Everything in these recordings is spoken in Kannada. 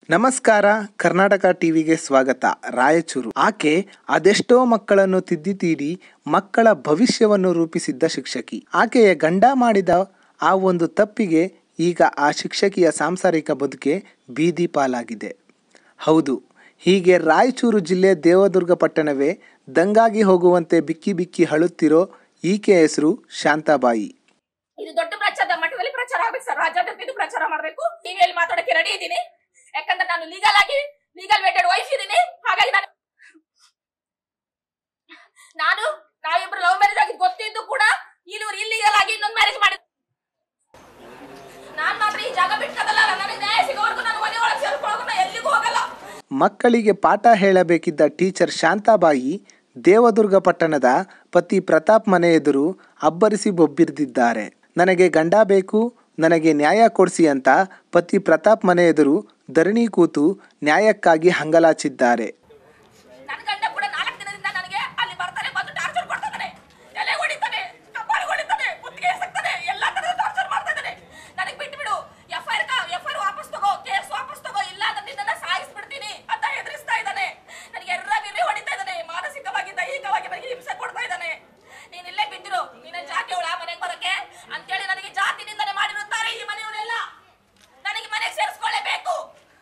ನಮಸ್ಕಾರ ಕರ್ನಾಟಕ ಟಿವಿಗೆ ಸ್ವಾಗತ ರಾಯಚೂರು ಆಕೆ ಅದೆಷ್ಟೋ ಮಕ್ಕಳನ್ನು ತಿದ್ದಿ ತೀಡಿ ಮಕ್ಕಳ ಭವಿಷ್ಯವನ್ನು ರೂಪಿಸಿದ್ದ ಶಿಕ್ಷಕಿ ಆಕೆಯ ಗಂಡ ಮಾಡಿದ ಆ ಒಂದು ತಪ್ಪಿಗೆ ಈಗ ಆ ಶಿಕ್ಷಕಿಯ ಸಾಂಸಾರಿಕ ಬದುಕೆ ಬೀದಿ ಪಾಲಾಗಿದೆ ಹೌದು ಹೀಗೆ ರಾಯಚೂರು ಜಿಲ್ಲೆ ದೇವದುರ್ಗ ಪಟ್ಟಣವೇ ದಂಗಾಗಿ ಹೋಗುವಂತೆ ಬಿಕ್ಕಿ ಬಿಕ್ಕಿ ಅಳುತ್ತಿರೋ ಈಕೆ ಹೆಸರು ಶಾಂತಾಬಾಯಿ ಇದು ದೊಡ್ಡ ಪ್ರಚಾರದ ಮಟ್ಟದಲ್ಲಿ ಪ್ರಚಾರ ಆಗ್ಬೇಕು ಸರ್ ರಾಜ್ಯಾದ್ಯಂತ ಇದು ಪ್ರಚಾರ ಮಾಡ್ಬೇಕು ಟಿವಿಯಲ್ಲಿ ಮಾತಾಡಕ್ಕೆ ರೆಡಿ ಇದ್ದೀನಿ ಯಾಕಂದ್ರೆ ನಾನು ಲೀಗಲ್ ಆಗಿ ಲೀಗಲ್ ವೇಟೆಡ್ ವೈಫ್ ಇದ್ದೀನಿ ಹಾಗಾಗಿ ನಾನು ನಾನು ನಾವಿಬ್ರು ಲವ್ ಮ್ಯಾರೇಜ್ ಆಗಿ ಗೊತ್ತಿದ್ದು ಕೂಡ ಇಲ್ಲಿ ಇಲ್ಲಿಗಲ್ ಆಗಿ ಇನ್ನೊಂದು ಮ್ಯಾರೇಜ್ ಮಾಡಿ ನಾನ್ ಮಾತ್ರ ಈ ಜಾಗ ಬಿಟ್ಕದಲ್ಲ ನನಗೆ ನ್ಯಾಯ ಸಿಗೋವರೆಗೂ ನಾನು ಮನೆ ಒಳಗೆ ಸೇರ್ಕೊಳ್ಳೋದು ನಾ ಎಲ್ಲಿಗೂ ಹೋಗಲ್ಲ ಮಕ್ಕಳಿಗೆ ಪಾಠ ಹೇಳಬೇಕಿದ್ದ ಟೀಚರ್ ಶಾಂತಾಬಾಯಿ ದೇವದುರ್ಗ ಪಟ್ಟಣದ ಪತಿ ಪ್ರತಾಪ್ ಮನೆ ಎದುರು ಅಬ್ಬರಿಸಿ ಬೊಬ್ಬಿರಿದಿದ್ದಾರೆ ನನಗೆ ಗಂಡ ಬೇಕು ನನಗೆ ನ್ಯಾಯ ಕೊಡಿಸಿ ಅಂತ ಪತಿ ಪ್ರತಾಪ್ ಮನೆ ಎದುರು ಧರಣಿ ಕೂತು ನ್ಯಾಯಕ್ಕಾಗಿ ಹಂಗಲಾಚಿದ್ದಾರೆ ನನ್ನ ಗಂಡ ಕೂಡ ನಾಲ್ಕು ದಿನದಿಂದ ನನಗೆ ಅಲ್ಲಿ ಬರ್ತಾನೆ ಬಂದು ಟಾರ್ಚರ್ ಕೊಡ್ತಾ ಇದ್ದಾನೆ ಎಲೆ ಹೊಡಿತಾನೆ ಕಪಾಳಿ ಹೊಡಿತಾನೆ ಕುತ್ತಿಗೆ ಎಸಕ್ತಾನೆ ಎಲ್ಲಾ ತರದ ಟಾರ್ಚರ್ ಮಾಡ್ತಾ ಇದ್ದಾನೆ ನನಗೆ ಬಿಟ್ಟು ಬಿಡು F I R F I R ವಾಪಸ್ ತಗೋ ಕೇಸ್ ವಾಪಸ್ ತಗೋ ಇಲ್ಲ ಅಂದ್ರೆ ನಿನ್ನನ್ನ ಸಾಯಿಸ್ಬಿಡ್ತೀನಿ ಅಂತ ಹೆದರಿಸ್ತಾ ಇದ್ದಾನೆ ನನಗೆ ಎರ್ರ ಬಿರ್ರಿ ಹೊಡಿತಾ ಇದ್ದಾನೆ ಮಾನಸಿಕವಾಗಿ ದೈಹಿಕವಾಗಿ ನನಗೆ ಹಿಂಸೆ ಕೊಡ್ತಾ ಇದ್ದಾನೆ ನೀನ್ ಇಲ್ಲೇ ಬಿದ್ದಿರು ನಿನ್ನ ಜಾತಿ ಅವಳ ಮನೆಗೆ ಬರಕ್ಕೆ ಅಂತೇಳಿ ನನಗೆ ಜಾತಿ ನಿಂದನೆ ಮಾಡಿರುತ್ತಾರೆ ಈ ಮನೆಯವರೆಲ್ಲ ನನಗೆ ಮನೆಗೆ ಸೇರಿಸ್ಕೊಳ್ಳೇಬೇಕು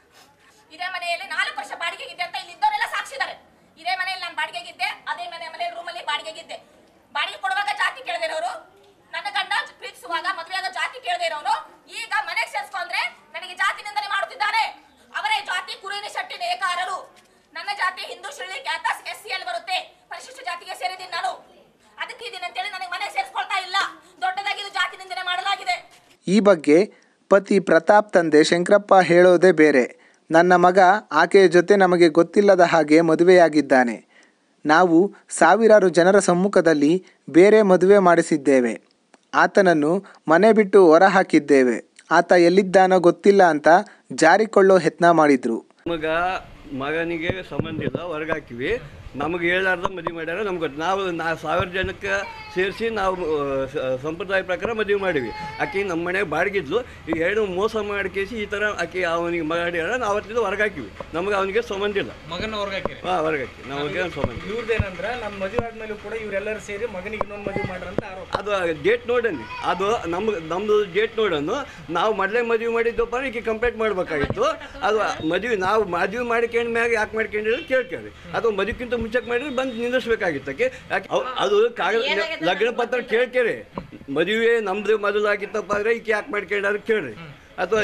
ಇದೇ ಮನೆಯಲ್ಲಿ ನಾಲ್ಕು ವರ್ಷ ಬಾಡಿಗೆಗಿದ್ದೆ ಅಂತ ಇಲ್ಲಿ ಇದ್ದವರೆಲ್ಲ ಸಾಕ್ಷಿದ್ದಾರೆ ಇದೇ ಮನೆಯಲ್ಲಿ ನಾನು ಬಾಡಿಗೆಗಿದ್ದೆ ಅದೇ ಮನೆ ಮನೆ ರೂಮಲ್ಲಿ ಬಾಡಿಗೆಗಿದ್ದೆ ಬಾಡಿಗೆ ಕೊಡುವಾಗ ಜಾತಿ ಕೇಳದೆ ಇರೋರು ನನ್ನ ಗಂಡ ಪ್ರೀತಿಸುವಾಗ ಮದುವೆಯಾಗ ಜಾತಿ ಕೇಳದೆ ಇರೋರು ಈಗ ಮನೆಗೆ ಸೇರಿಸ್ಕೊಂಡ್ರೆ ನನಗೆ ಜಾತಿ ನಿಂದನೆ ಮಾಡುತ್ತಿದ್ದಾರೆ ಅವರೇ ಜಾತಿ ಕುರುವಿನ ಶೆಟ್ಟಿ ನೇಕಾರರು ನನ್ನ ಜಾತಿ Hindu Shilli Kyatas S C L ಬರುತ್ತೆ ಪರಿಶಿಷ್ಟ ಜಾತಿಗೆ ಸೇರಿದ್ದೀನಿ ನಾನು ಅದಕ್ಕೆ ಇದೀನಿ ಅಂತೇಳಿ ನನಗೆ ಮನೆಗೆ ಸೇರಿಸ್ಕೊಳ್ತಾ ಇಲ್ಲ ದೊಡ್ಡದಾಗಿ ಇದು ಜಾತಿ ನಿಂದನೆ ಮಾಡಲಾಗಿದೆ ಈ ಬಗ್ಗೆ ಪತಿ ಪ್ರತಾಪ್ ತಂದೆ ಶಂಕರಪ್ಪ ಹೇಳೋದೇ ಬೇರೆ ನನ್ನ ಮಗ ಆಕೆಯ ಜೊತೆ ನಮಗೆ ಗೊತ್ತಿಲ್ಲದ ಹಾಗೆ ಮದುವೆಯಾಗಿದ್ದಾನೆ ನಾವು ಸಾವಿರಾರು ಜನರ ಸಮ್ಮುಖದಲ್ಲಿ ಬೇರೆ ಮದುವೆ ಮಾಡಿಸಿದ್ದೇವೆ ಆತನನ್ನು ಮನೆ ಬಿಟ್ಟು ಹೊರಹಾಕಿದ್ದೇವೆ ಆತ ಎಲ್ಲಿದ್ದಾನೋ ಗೊತ್ತಿಲ್ಲ ಅಂತ ಜಾರಿಕೊಳ್ಳೋ ಯತ್ನ ಮಾಡಿದ್ರು ಮಗ ಮಗನಿಗೆ ಸಂಬಂಧ ಇಲ್ಲ ಹೊರಗೆ ಹಾಕಿವಿ ನಮಗೆ ಹೇಳಾರ್ದ ಮದುವೆ ಮಾಡ್ಯಾರ ನಮ್ಗೆ ಗೊತ್ತು ನಾವು ನಾ ಸಾವಿರ ಜನಕ್ಕೆ ಸೇರಿಸಿ ನಾವು ಆ, ಸ- ಸಂಪ್ರದಾಯ ಪ್ರಕಾರ ಮದುವೆ ಮಾಡಿವಿ ಆಕೆ ನಮ್ಮ ಮನೆಗೆ ಬಾಡಿಗಿದ್ಲು ಈಗ ಎರಡು ಮೋಸ ಮಾಡ್ಕೇಸಿ ಈ ಥರ ಆಕೆ ಅವನಿಗೆ ಮಾಡ್ಯಾರ ನಾವು ಅವತ್ತಿಂದ ಹೊರಗೆ ಹಾಕಿವಿ ನಮಗೆ ಅವನಿಗೆ ಸಂಬಂಧ ಇಲ್ಲ ಮಗನ ಹೊರಗೆ ಹಾಕಿರಿ ಹಾಂ ಹೊರಗೆ ಹಾಕಿ ನಮಗೆ ಸಂಬಂಧ ಇಲ್ಲ. ಇವ್ರದ್ದೇನಂದ್ರ ನಮ್ಮ ಮದುವೆ ಆದ್ಮೇಲೂ ಕೂಡ ಇವರೆಲ್ಲರೂ ಸೇರಿ ಮಗನಿಗೆ ಇನ್ನೊಂದು ಮದುವೆ ಮಾಡ್ರಂತ ಆರೋಪ ಅದು ಡೇಟ್ ನೋಡನ್ನಿ ಅದು ನಮ್ಗೆ ನಮ್ಮದು ಡೇಟ್ ನೋಡನ್ನು ನಾವು ಮೊದಲೇ ಮದುವೆ ಮಾಡಿದ್ದಪ್ಪ ಈಕೆ ಕಂಪ್ಲೇಂಟ್ ಮಾಡಬೇಕಾಗಿತ್ತು ಅದು ಮದುವೆ ನಾವು ಮದುವೆ ಮಾಡ್ಕೊಂಡ ಮ್ಯಾಗ ಯಾಕೆ ಮಾಡ್ಕೊಂಡಿರೋ ಕೇಳ್ಕೇಳಿ ಅದು ಮದುವೆಕ್ಕಿಂತ ಮುಂಚೆಗೆ ಮಾಡಿದ್ರೆ ಬಂದು ನಿಂದಿಸ್ಬೇಕಾಗಿತ್ತು ಆಕೆ ಯಾಕೆ ಅವ್- ಅದು ಕಾಗದ ಲಗ್ನ ಪತ್ರ ಕೇಳ್ಕೇರಿ ಮದುವೆ ನಮ್ದು ಮೊದಲಾಗಿತ್ತಪ್ಪ ಅಂದ್ರೆ ಈಕೆ ಯಾಕೆ ಮಾಡ್ಕೊಂಡಾರ ಕೇಳ್ರಿ ಅಥವಾ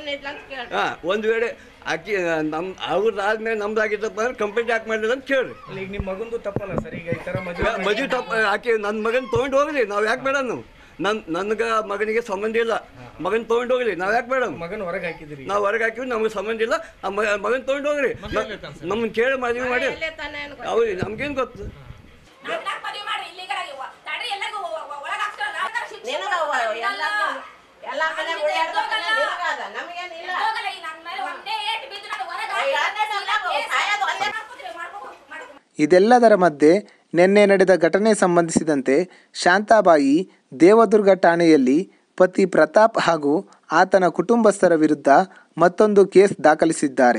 ಹಾಂ ಒಂದು ವೇಳೆ ಆಕೆ ನಮ್ಮ ಅವ್ರದ್ದಾದ್ಮೇಲೆ ನಮ್ದಾಗಿತ್ತಪ್ಪ ಅಂದ್ರೆ ಕಂಪ್ಲೇಂಟ್ ಯಾಕೆ ಮಾಡಿಲ್ಲ ಅಂತ ಕೇಳ್ರಿ ಅಲ್ಲ ಈಗ ನಿಮ್ಮ ಮಗಂದು ತಪ್ಪಲ್ಲ ಸರ್ ಈಗ ಈ ತರ ಮದುವೆ ಮದುವೆ ತಪ್ಪ ಆಕೆ ನನ್ನ ಮಗನ ತೊಗೊಂಡು ಹೋಗ್ಲಿ ನಾವು ಯಾಕೆ ಬೇಡ ನಾವು ನನ್ನ ನನ್ಗೆ ಮಗನಿಗೆ ಸಂಬಂಧ ಇಲ್ಲ ಮಗನ ತೊಗೊಂಡು ಹೋಗ್ಲಿ ನಾವು ಯಾಕೆ ಬೇಡ ಮಗನ ಹೊರಗೆ ಹಾಕಿದ್ರಿ ನಾವು ಹೊರಗೆ ಹಾಕಿವಿ ನಮಗೆ ಸಂಬಂಧ ಇಲ್ಲ ಆ ಮಗನ ತೊಗೊಂಡು ಹೋಗ್ರಿ ನಮ್ಮನ್ನ ಕೇಳಿ ಮದುವೆ ಮಾಡಿ ಅವ್ರು ನಮ್ಗೇನು ಗೊತ್ತು ನಾಲ್ಕು ಮದುವೆ ಮಾಡ್ರಿ ಇಲ್ಲಿಗಲ್ ಆಗಿ ತಡ್ರಿ ಎಲ್ಲರಿಗೂ ಒಳಗೆ ಹಾಕ್ತಾರಲ್ಲ ನಿನಗವ್ವ ಎಲ್ಲ ಎಲ್ಲ ಮನೆ ಓಡಾಡ್ಬೇಕಲ್ಲ ನಿನಗಾದ ನಮಗೇನಿಲ್ಲ ಹೋಗಲ್ಲ ಈ ನನ್ನ ಮೇಲೆ ಒಂದೇ ಏಟು ಬಿದ್ದು ನಾನು ಹೊರಗೆ ಈಗ ಅದನ್ನೇ ನಾವು ಸಾಯೋದು ಅಲ್ಲೇ. ಇದೆಲ್ಲದರ ಮಧ್ಯೆ ನಿನ್ನೆ ನಡೆದ ಘಟನೆ ಸಂಬಂಧಿಸಿದಂತೆ ಶಾಂತಾಬಾಯಿ ದೇವದುರ್ಗ ಠಾಣೆಯಲ್ಲಿ ಪತಿ ಪ್ರತಾಪ್ ಹಾಗೂ ಆತನ ಕುಟುಂಬಸ್ಥರ ವಿರುದ್ಧ ಮತ್ತೊಂದು ಕೇಸ್ ದಾಖಲಿಸಿದ್ದಾರೆ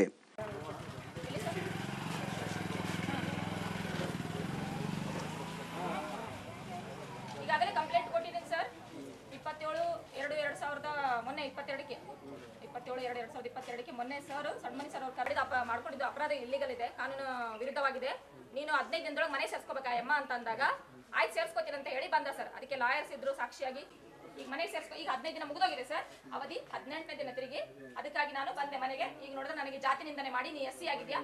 ಈಗಾಗಲೇ ಕಂಪ್ಲೇಂಟ್ ಕೊಟ್ಟಿದ್ದೀನಿ ಸರ್ ಇಪ್ಪತ್ತೇಳು ಎರಡು ಎರಡು ಸಾವಿರದ ಮೊನ್ನೆ ಇಪ್ಪತ್ತೆರಡಕ್ಕೆ ಇಪ್ಪತ್ತೇಳು ಎರಡು ಎರಡು ಸಾವಿರದ ಇಪ್ಪತ್ತೆರಡಕ್ಕೆ ಮೊನ್ನೆ ಸರ್ ಸಣ್ಮನಿ ಸರ್ ಅವ್ರು ಕರೆದು ಅಪ ಮಾಡ್ಕೊಂಡಿದ್ದು ಅಪರಾಧ ಇಲ್ಲಿಗಲ್ ಇದೆ ಕಾನೂನು ವಿರುದ್ಧವಾಗಿದೆ ನೀನು ಹದಿನೈದು ದಿನದೊಳಗೆ ಮನೆ ಸೇರ್ಸ್ಕೋಬೇಕಾ ಅಮ್ಮ ಅಂತ ಅಂದಾಗ ಆಯ್ತು ಸೇರ್ಸ್ಕೋತೀನಿ ಅಂತ ಹೇಳಿ ಬಂದ ಸರ್ ಅದಕ್ಕೆ ಲಾಯರ್ಸ್ ಇದ್ರು ಸಾಕ್ಷಿಯಾಗಿ ಈಗ ಮನೆಗೆ ಸೇರ್ಸ್ಕೊ ಈಗ ಹದಿನೈದು ದಿನ ಮುಗಿದೋಗಿದೆ ಸರ್ ಅವಧಿ ಹದಿನೆಂಟನೇ ದಿನ ತಿರುಗಿ ಅದಕ್ಕಾಗಿ ನಾನು ಬಂದೆ ಮನೆಗೆ ಈಗ ನೋಡಿದ್ರೆ ನನಗೆ ಜಾತಿ ನಿಂದನೆ ಮಾಡಿ ನೀ ಎಸ್ ಸಿ ಆಗಿದ್ಯಾ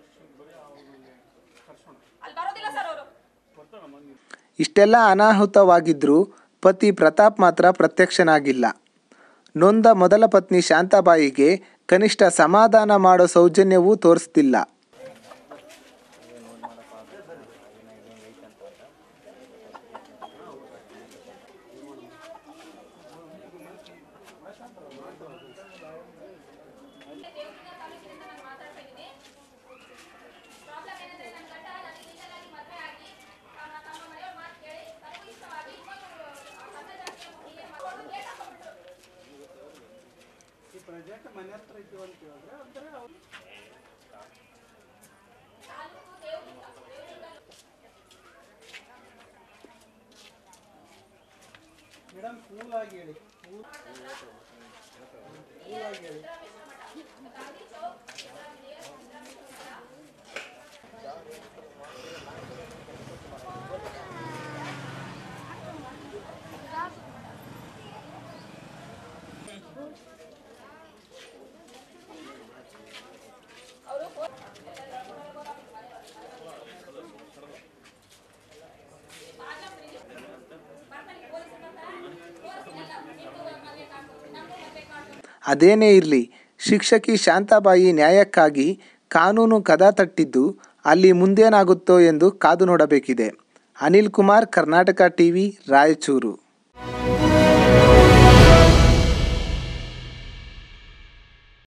ಅಲ್ಲಿ ಬರೋದಿಲ್ಲ ಸರ್ ಅವರು ಇಷ್ಟೆಲ್ಲ ಅನಾಹುತವಾಗಿದ್ದರೂ ಪತಿ ಪ್ರತಾಪ್ ಮಾತ್ರ ಪ್ರತ್ಯಕ್ಷನಾಗಿಲ್ಲ ನೊಂದ ಮೊದಲ ಪತ್ನಿ ಶಾಂತಾಬಾಯಿಗೆ ಕನಿಷ್ಠ ಸಮಾಧಾನ ಮಾಡೋ ಸೌಜನ್ಯವೂ ತೋರಿಸ್ತಿಲ್ಲ ಈ ಪ್ರಾಜೆಕ್ಟ್ ಮನೆ ಹತ್ರ ಇದ್ದೀವಿ ಅಂತ ಹೇಳಿದ್ರೆ ಅಂದ್ರೆ ಅವ್ರು ಅದೇನೇ ಇರಲಿ ಶಿಕ್ಷಕಿ ಶಾಂತಾಬಾಯಿ ನ್ಯಾಯಕ್ಕಾಗಿ ಕಾನೂನು ಕದ ತಟ್ಟಿದ್ದು ಅಲ್ಲಿ ಮುಂದೇನಾಗುತ್ತೋ ಎಂದು ಕಾದು ನೋಡಬೇಕಿದೆ ಅನಿಲ್ ಕುಮಾರ್ ಕರ್ನಾಟಕ ಟಿವಿ ರಾಯಚೂರು